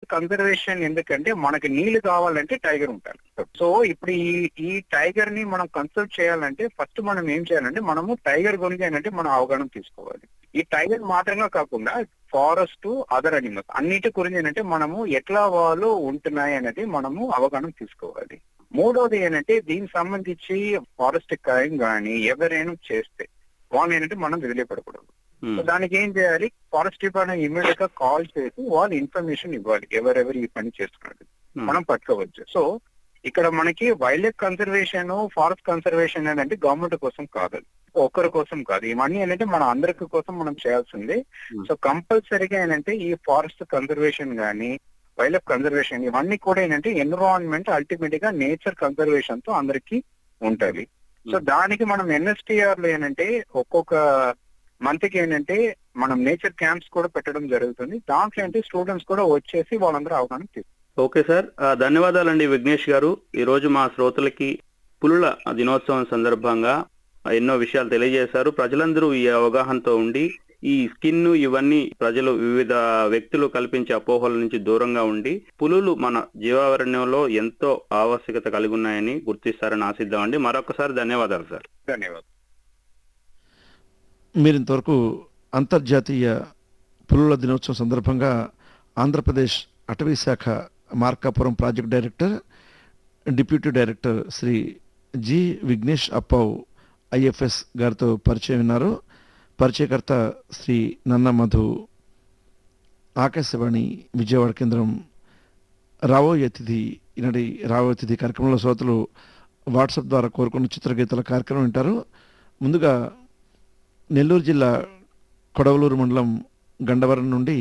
Conservation ఎందుకంటే మనకి నీళ్లు కావాలంటే టైగర్ ఉంటారు సో ఇప్పుడు ఈ ఈ టైగర్ ని మనం కన్సల్ట్ చేయాలంటే ఫస్ట్ మనం ఏం చేయాలంటే మనము టైగర్ గురించి ఏంటంటే మనం అవగాహన తీసుకోవాలి ఈ టైగర్ మాత్రమే కాకుండా ఫారెస్ట్ అదర్ అనిమల్స్ అన్నిటి గురించి ఏంటంటే మనము ఎట్లా వాళ్ళు ఉంటున్నాయి అనేది మనము అవగాహన తీసుకోవాలి మూడోది ఏంటంటే దీనికి సంబంధించి ఫారెస్ట్ క్రైమ్ కానీ ఎవరైనా చేస్తే వాళ్ళు ఏంటంటే మనం వదిలేపడకూడదు ఉమ్, సో దానికి ఏం చేయాలి ఫారెస్ట్ డిపార్ట్మెంట్ ఇమీడియట్ గా కాల్ చేసి వాళ్ళు ఇన్ఫర్మేషన్ ఇవ్వాలి ఎవరెవరు ఈ పని చేస్తున్నారు ఉమ్, మనం పట్టుకోవచ్చు సో ఇక్కడ మనకి wildlife conservation forest conservation ఏంటంటే గవర్నమెంట్ కోసం కాదు ఒక్కరి కోసం కాదు ఇవన్నీ ఏంటంటే మన అందరికి కోసం మనం చేయాల్సింది Hmm. సో కంపల్సరీగా ఏంటంటే ఈ ఫారెస్ట్ కన్సర్వేషన్ గానీ వైల్డ్ లైఫ్ కన్సర్వేషన్ ఇవన్నీ కూడా ఏంటంటే ఎన్విరాన్మెంట్ అల్టిమేట్ గా నేచర్ కన్సర్వేషన్ తో అందరికి ఉంటది సో Hmm. దానికి మనం ఎన్ఎస్టిఆర్ లో ఏంటంటే ఒక్కొక్క మంత్ కి ఏంటంటే మనం నేచర్ క్యాంప్స్ కూడా పెట్టడం జరుగుతుంది దాంట్లో ఏంటంటే స్టూడెంట్స్ కూడా వచ్చేసి వాళ్ళందరూ అవగాహన తీసుకుంటారు ఓకే సార్ ఆ, ధన్యవాదాలండి విఘ్నేష్ గారు ఈ రోజు మా శ్రోతలకి పులుల దినోత్సవం సందర్భంగా ఎన్నో విషయాలు తెలియజేశారు ప్రజలందరూ ఈ అవగాహనతో ఉండి ఈ స్కిన్ ఇవన్నీ ప్రజలు వివిధ వ్యక్తులు కల్పించే అపోహల నుంచి దూరంగా ఉండి పులులు మన జీవావరణ్యంలో ఎంతో ఆవశ్యకత కలిగి ఉన్నాయని గుర్తిస్తారని ఆశిద్దామండి మరొకసారి ధన్యవాదాలు సార్ ధన్యవాదాలు మీరు ఇంతవరకు అంతర్జాతీయ పులుల దినోత్సవం సందర్భంగా ఆంధ్రప్రదేశ్ అటవీ శాఖ Markapuram project director deputy director Shri G Vignesh అప్పావ్ IFS గారితో పరిచయం విన్నారు పరిచయకర్త శ్రీ నన్న మధు ఆకాశవాణి విజయవాడ కేంద్రం రావోయే అతిథి ఈనాటి రావోయే అతిథి కార్యక్రమంలో శ్రోతలు వాట్సాప్ ద్వారా కోరుకున్న చిత్రగీతాల కార్యక్రమం వింటారు ముందుగా నెల్లూరు జిల్లా కొడవలూరు మండలం గండవరం నుండి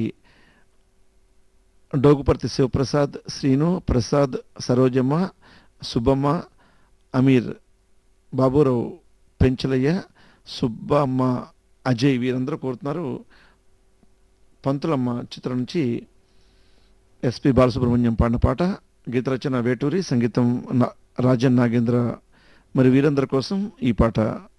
డోగుపర్తి శివప్రసాద్ శ్రీను ప్రసాద్ సరోజమ్మ సుబ్బమ్మ అమీర్ బాబురావు పెంచలయ్య సుబ్బమ్మ అజయ్ వీరందరూ కోరుతున్నారు పంతులమ్మ చిత్రం నుంచి ఎస్పి బాలసుబ్రహ్మణ్యం పాడిన పాట గీత రచన వేటూరి సంగీతం నా- రాజన్ నాగేంద్ర మరి వీరందరి కోసం ఈ పాట